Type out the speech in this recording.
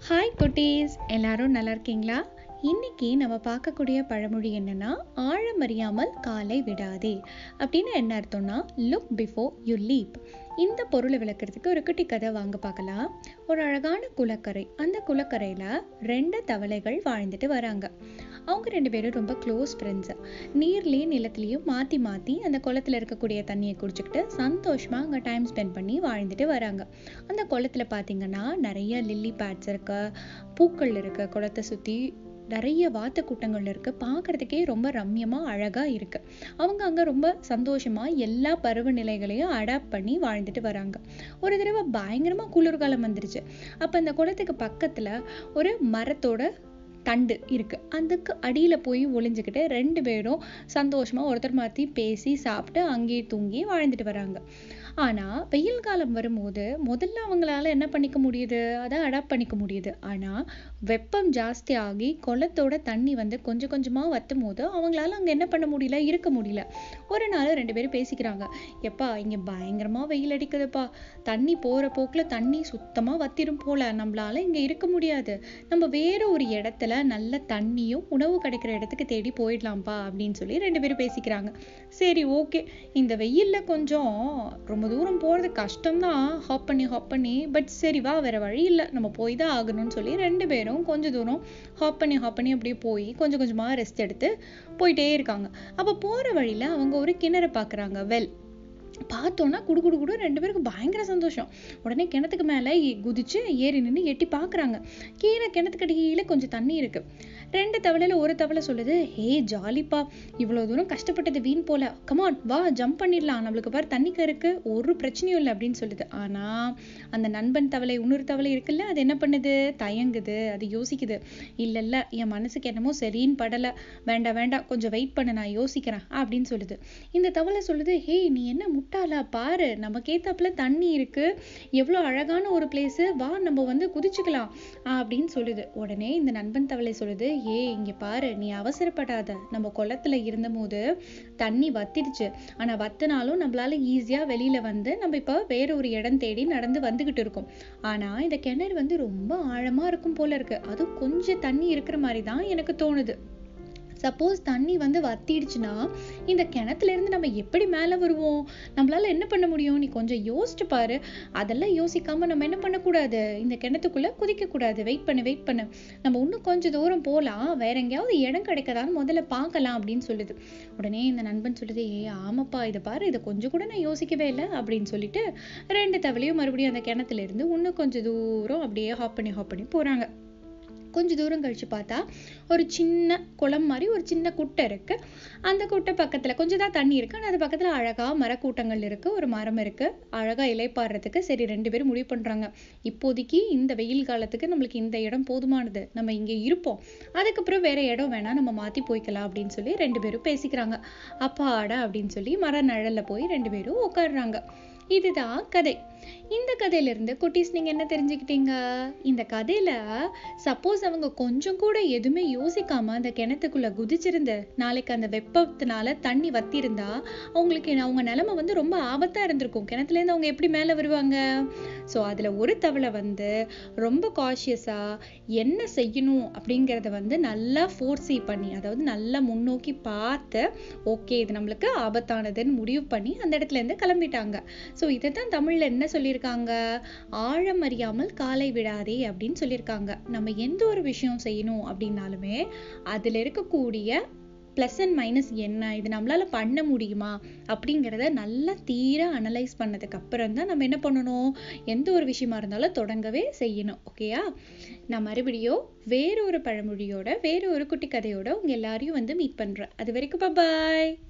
hi குட்டீஸ் எல்லாரும் நல்லா இருக்கீங்களா இன்னைக்கு நம்ம பார்க்கக்கூடிய பழமொழி என்னன்னா ஆழம் அறியாமல் காலை விடாதே அப்படின்னு என்ன அர்த்தம்னா லுக் பிஃபோர் யூ லீப் இந்த பொருளை விளக்குறதுக்கு ஒரு குட்டி கதை வாங்க பார்க்கலாம் ஒரு அழகான குளக்கரை அந்த குளக்கரையில ரெண்டு தவளைகள் வாழ்ந்துட்டு வராங்க அவங்க ரெண்டு பேரும் ரொம்ப க்ளோஸ் ஃப்ரெண்ட்ஸு நீர்லேயும் நிலத்துலேயும் மாற்றி மாற்றி அந்த குளத்துல இருக்கக்கூடிய தண்ணியை குடிச்சுக்கிட்டு சந்தோஷமாக அங்கே டைம் ஸ்பெண்ட் பண்ணி வாழ்ந்துட்டு வராங்க அந்த குளத்துல பார்த்தீங்கன்னா நிறைய லில்லி பேட்ஸ் இருக்கு பூக்கள் இருக்கு குளத்தை சுற்றி நிறைய வாத்து கூட்டங்கள் இருக்கு பார்க்கறதுக்கே ரொம்ப ரம்யமா அழகா இருக்கு அவங்க அங்க ரொம்ப சந்தோஷமா எல்லா பருவநிலைகளையும் அடாப்ட் பண்ணி வாழ்ந்துட்டு வராங்க ஒரு தடவை பயங்கரமா குளிர்காலம் வந்துருச்சு அப்ப அந்த குளத்துக்கு பக்கத்துல ஒரு மரத்தோட தண்டு இருக்கு அதுக்கு அடியில போய் ஒளிஞ்சுக்கிட்டு ரெண்டு பேரும் சந்தோஷமா ஒருத்தர் மாத்தி பேசி சாப்பிட்டு அங்கேயே தூங்கி வாழ்ந்துட்டு வராங்க ஆனா வெயில் காலம் வரும்போது முதல்ல அவங்களால என்ன பண்ணிக்க முடியுது அதை அடாப்ட் பண்ணிக்க முடியுது ஆனா வெப்பம் ஜாஸ்தி ஆகி குளத்தோட தண்ணி வந்து கொஞ்சம் கொஞ்சமா வத்தும் போது அவங்களால அங்க என்ன பண்ண முடியல இருக்க முடியல ஒரு நாள் ரெண்டு பேரும் பேசிக்கிறாங்க எப்பா இங்க பயங்கரமா வெயில் அடிக்குதுப்பா தண்ணி போற போக்குல தண்ணி சுத்தமா வத்திரும் போல நம்மளால இங்க இருக்க முடியாது நம்ம வேற ஒரு இடத்துல நல்ல தண்ணியும் உணவு கிடைக்கிற இடத்துக்கு தேடி போயிடலாம்ப்பா அப்படின்னு சொல்லி ரெண்டு பேரும் பேசிக்கிறாங்க சரி ஓகே இந்த வெயில்ல கொஞ்சம் ரொம்ப தூரம் போறது கஷ்டம்தான் ஹாப் பண்ணி ஹாப் பண்ணி பட் சரி வா வேற வழி இல்லை நம்ம போய் தான் ஆகணும்னு சொல்லி ரெண்டு பேரும் கொஞ்ச தூரம் ஹாப் பண்ணி ஹாப் பண்ணி அப்படியே போய் கொஞ்சம் கொஞ்சமா ரெஸ்ட் எடுத்து போயிட்டே இருக்காங்க அப்ப போற வழியில அவங்க ஒரு கிணறு பாக்குறாங்க வெல் பார்த்தோன்னா குடு குடு குடு ரெண்டு பேருக்கு பயங்கர சந்தோஷம் உடனே கிணத்துக்கு மேலே குதிச்சு ஏறி நின்று எட்டி பார்க்குறாங்க கீழே கிணத்துக்கு அடியில கொஞ்சம் தண்ணி இருக்கு ரெண்டு தவளையில ஒரு தவளை சொல்லுது ஹே ஜாலிப்பா இவ்வளோ தூரம் கஷ்டப்பட்டது வீண் போல கமான் வா ஜம்ப் பண்ணிடலாம் நம்மளுக்கு பாரு தண்ணிக்கு இருக்கு ஒரு பிரச்சனையும் இல்லை அப்படின்னு சொல்லுது ஆனா அந்த நண்பன் தவளை இன்னொரு தவளை இருக்குல்ல அது என்ன பண்ணுது தயங்குது அது யோசிக்குது இல்ல இல்ல என் மனசுக்கு என்னமோ சரின்னு படல வேண்டாம் வேண்டாம் கொஞ்சம் வெயிட் பண்ண நான் யோசிக்கிறேன் அப்படின்னு சொல்லுது இந்த தவளை சொல்லுது ஹே நீ என்ன முட்டாளா பாரு நமக்கு ஏத்தாப்புல தண்ணி இருக்கு எவ்வளவு அழகான ஒரு பிளேஸ் வா நம்ம வந்து குதிச்சுக்கலாம் அப்படின்னு சொல்லுது உடனே இந்த நண்பன் தவளை சொல்லுது ஏ இங்க பாரு நீ அவசரப்படாத நம்ம குளத்துல இருந்த போது தண்ணி வத்திடுச்சு ஆனா வத்தினாலும் நம்மளால ஈஸியா வெளியில வந்து நம்ம இப்ப வேற ஒரு இடம் தேடி நடந்து வந்துகிட்டு இருக்கோம் ஆனா இந்த கிணறு வந்து ரொம்ப ஆழமா இருக்கும் போல இருக்கு அதுவும் கொஞ்சம் தண்ணி இருக்கிற மாதிரி தான் எனக்கு தோணுது சப்போஸ் தண்ணி வந்து வத்திடுச்சுன்னா இந்த கிணத்துல இருந்து நம்ம எப்படி மேல வருவோம் நம்மளால என்ன பண்ண முடியும் நீ கொஞ்சம் யோசிச்சு பாரு அதெல்லாம் யோசிக்காம நம்ம என்ன பண்ணக்கூடாது இந்த கிணத்துக்குள்ள குதிக்க கூடாது வெயிட் பண்ணு வெயிட் பண்ணு நம்ம இன்னும் கொஞ்சம் தூரம் போலாம் வேற எங்கேயாவது இடம் கிடைக்கதான்னு முதல்ல பார்க்கலாம் அப்படின்னு சொல்லுது உடனே இந்த நண்பன் சொல்லுது ஏ ஆமாப்பா இதை பாரு இதை கொஞ்சம் கூட நான் யோசிக்கவே இல்லை அப்படின்னு சொல்லிட்டு ரெண்டு தவளையும் மறுபடியும் அந்த கிணத்துல இருந்து இன்னும் கொஞ்சம் தூரம் அப்படியே ஹாப் பண்ணி ஹாப் பண்ணி போறாங்க கொஞ்ச தூரம் கழிச்சு பார்த்தா ஒரு சின்ன குளம் மாதிரி ஒரு சின்ன குட்டை இருக்கு அந்த குட்டை பக்கத்துல கொஞ்சம் தான் தண்ணி இருக்கு ஆனால் அது பக்கத்துல அழகா மரக்கூட்டங்கள் இருக்கு ஒரு மரம் இருக்கு அழகா இலைப்பாடுறதுக்கு சரி ரெண்டு பேரும் முடிவு பண்றாங்க இப்போதைக்கு இந்த வெயில் காலத்துக்கு நம்மளுக்கு இந்த இடம் போதுமானது நம்ம இங்க இருப்போம் அதுக்கப்புறம் வேற இடம் வேணா நம்ம மாத்தி போய்க்கலாம் அப்படின்னு சொல்லி ரெண்டு பேரும் பேசிக்கிறாங்க அப்பாடா அப்படின்னு சொல்லி மர நிழல்ல போய் ரெண்டு பேரும் உட்காடுறாங்க இதுதான் கதை இந்த கதையில இருந்து குட்டீஸ் நீங்க என்ன தெரிஞ்சுக்கிட்டீங்க இந்த கதையில சப்போஸ் அவங்க கொஞ்சம் கூட எதுவுமே யோசிக்காம அந்த கிணத்துக்குள்ள குதிச்சிருந்து நாளைக்கு அந்த வெப்பத்தினால தண்ணி வத்திருந்தா அவங்களுக்கு அவங்க நிலைமை வந்து ரொம்ப ஆபத்தா இருந்திருக்கும் கிணத்துல இருந்து அவங்க எப்படி மேல வருவாங்க ஸோ அதுல ஒரு தவளை வந்து ரொம்ப காஷியஸா என்ன செய்யணும் அப்படிங்கிறத வந்து நல்லா ஃபோர்ஸி பண்ணி அதாவது நல்லா முன்னோக்கி பார்த்து ஓகே இது நம்மளுக்கு ஆபத்தானதுன்னு முடிவு பண்ணி அந்த இடத்துல இருந்து கிளம்பிட்டாங்க ஸோ இதை தான் தமிழ்ல என்ன சொல்லியிருக்காங்க ஆழம் அறியாமல் காலை விடாதே அப்படின்னு சொல்லியிருக்காங்க நம்ம எந்த ஒரு விஷயம் செய்யணும் அப்படின்னாலுமே அதுல இருக்கக்கூடிய ப்ளஸ் அண்ட் மைனஸ் என்ன இது நம்மளால பண்ண முடியுமா அப்படிங்கிறத நல்லா தீர அனலைஸ் பண்ணதுக்கு அப்புறம் தான் நம்ம என்ன பண்ணணும் எந்த ஒரு விஷயமா இருந்தாலும் தொடங்கவே செய்யணும் ஓகேயா நான் மறுபடியும் வேற ஒரு பழமொழியோட வேற ஒரு குட்டி கதையோட உங்க எல்லாரையும் வந்து மீட் பண்றேன் அது வரைக்கும் பாய்